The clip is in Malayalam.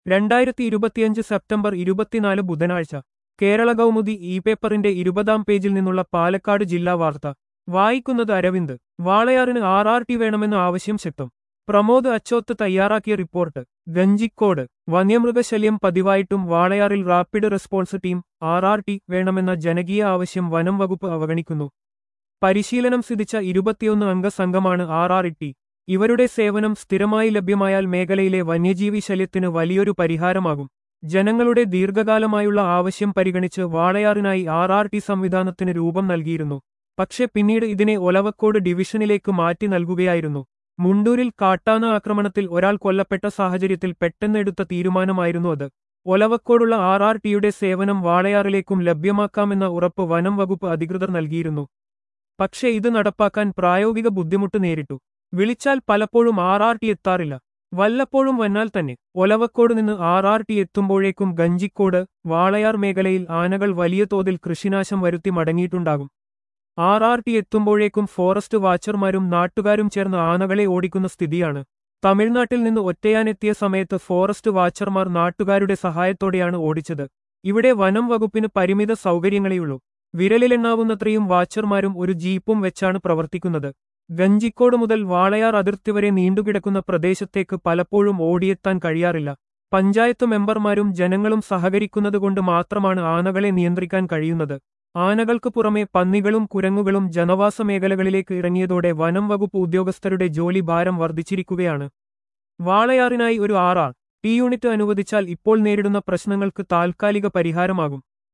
രണ്ടായിരത്തി ഇരുപത്തിയഞ്ച് സെപ്റ്റംബർ ഇരുപത്തിനാല് ബുധനാഴ്ച കേരള കൗമുദി ഇ പേപ്പറിന്റെ ഇരുപതാം പേജിൽ നിന്നുള്ള പാലക്കാട് ജില്ലാ വാർത്ത വായിക്കുന്നത് അരവിന്ദ് വാളയാറിന് ആർ ആർ ടി വേണമെന്ന ആവശ്യം ശക്തം പ്രമോദ് അച്ചോത്ത് തയ്യാറാക്കിയ റിപ്പോർട്ട് ഗഞ്ചിക്കോട് വന്യമൃഗശല്യം പതിവായിട്ടും വാളയാറിൽ rapid response team R R T വേണമെന്ന ജനകീയ ആവശ്യം വനം വകുപ്പ് അവഗണിക്കുന്നു പരിശീലനം സിദ്ധിച്ച ഇരുപത്തിയൊന്ന് അംഗ സംഘമാണ് ആർ ആർ ടി ഇവരുടെ സേവനം സ്ഥിരമായി ലഭ്യമായാൽ മേഖലയിലെ വന്യജീവി ശല്യത്തിന് വലിയൊരു പരിഹാരമാകും ജനങ്ങളുടെ ദീർഘകാലമായുള്ള ആവശ്യം പരിഗണിച്ച് വാളയാറിനായി ആർ ആർ ടി സംവിധാനത്തിന് രൂപം നൽകിയിരുന്നു പക്ഷെ പിന്നീട് ഇതിനെ ഒലവക്കോട് ഡിവിഷനിലേക്ക് മാറ്റി നൽകുകയായിരുന്നു മുണ്ടൂരിൽ കാട്ടാന ആക്രമണത്തിൽ ഒരാൾ കൊല്ലപ്പെട്ട സാഹചര്യത്തിൽ പെട്ടെന്നെടുത്ത തീരുമാനമായിരുന്നു അത് ഒലവക്കോടുള്ള ആർ ആർ ടിയുടെ സേവനം വാളയാറിലേക്കും ലഭ്യമാക്കാമെന്ന ഉറപ്പ് വനം വകുപ്പ് അധികൃതർ നൽകിയിരുന്നു പക്ഷേ ഇത് നടപ്പാക്കാൻ പ്രായോഗിക ബുദ്ധിമുട്ട് നേരിട്ടു വിളിച്ചാൽ പലപ്പോഴും ആർ ആർ ടി എത്താറില്ല വല്ലപ്പോഴും വന്നാൽ തന്നെ ഒലവക്കോട് നിന്ന് ആർ ആർ ടി എത്തുമ്പോഴേക്കും ഗഞ്ചിക്കോട് വാളയാർ മേഖലയിൽ ആനകൾ വലിയ തോതിൽ കൃഷിനാശം വരുത്തി മടങ്ങിയിട്ടുണ്ടാകും ആർ ആർ ടി എത്തുമ്പോഴേക്കും ഫോറസ്റ്റ് വാച്ചർമാരും നാട്ടുകാരും ചേർന്ന് ആനകളെ ഓടിക്കുന്ന സ്ഥിതിയാണ് തമിഴ്നാട്ടിൽ നിന്ന് ഒറ്റയാനെത്തിയ സമയത്ത് ഫോറസ്റ്റ് വാച്ചർമാർ നാട്ടുകാരുടെ സഹായത്തോടെയാണ് ഓടിച്ചത് ഇവിടെ വനം വകുപ്പിന് പരിമിത സൗകര്യങ്ങളെയുള്ളൂ വിരലിലെണ്ണാവുന്നത്രയും വാച്ചർമാരും ഒരു ജീപ്പും വെച്ചാണ് പ്രവർത്തിക്കുന്നത് ഗഞ്ചിക്കോട് മുതൽ വാളയാർ അതിർത്തി വരെ നീണ്ടുകിടക്കുന്ന പ്രദേശത്തേക്ക് പലപ്പോഴും ഓടിയെത്താൻ കഴിയാറില്ല പഞ്ചായത്ത് മെമ്പർമാരും ജനങ്ങളും സഹകരിക്കുന്നതുകൊണ്ട് മാത്രമാണ് ആനകളെ നിയന്ത്രിക്കാൻ കഴിയുന്നത് ആനകൾക്ക് പുറമെ പന്നികളും കുരങ്ങുകളും ജനവാസ മേഖലകളിലേക്ക് ഇറങ്ങിയതോടെ വനം വകുപ്പ് ഉദ്യോഗസ്ഥരുടെ ജോലി ഭാരം വർദ്ധിച്ചിരിക്കുകയാണ് വാളയാറിനായി ഒരു ആർ ആർ ടി യൂണിറ്റ് അനുവദിച്ചാൽ ഇപ്പോൾ നേരിടുന്ന പ്രശ്നങ്ങൾക്ക് താൽക്കാലിക പരിഹാരമാകും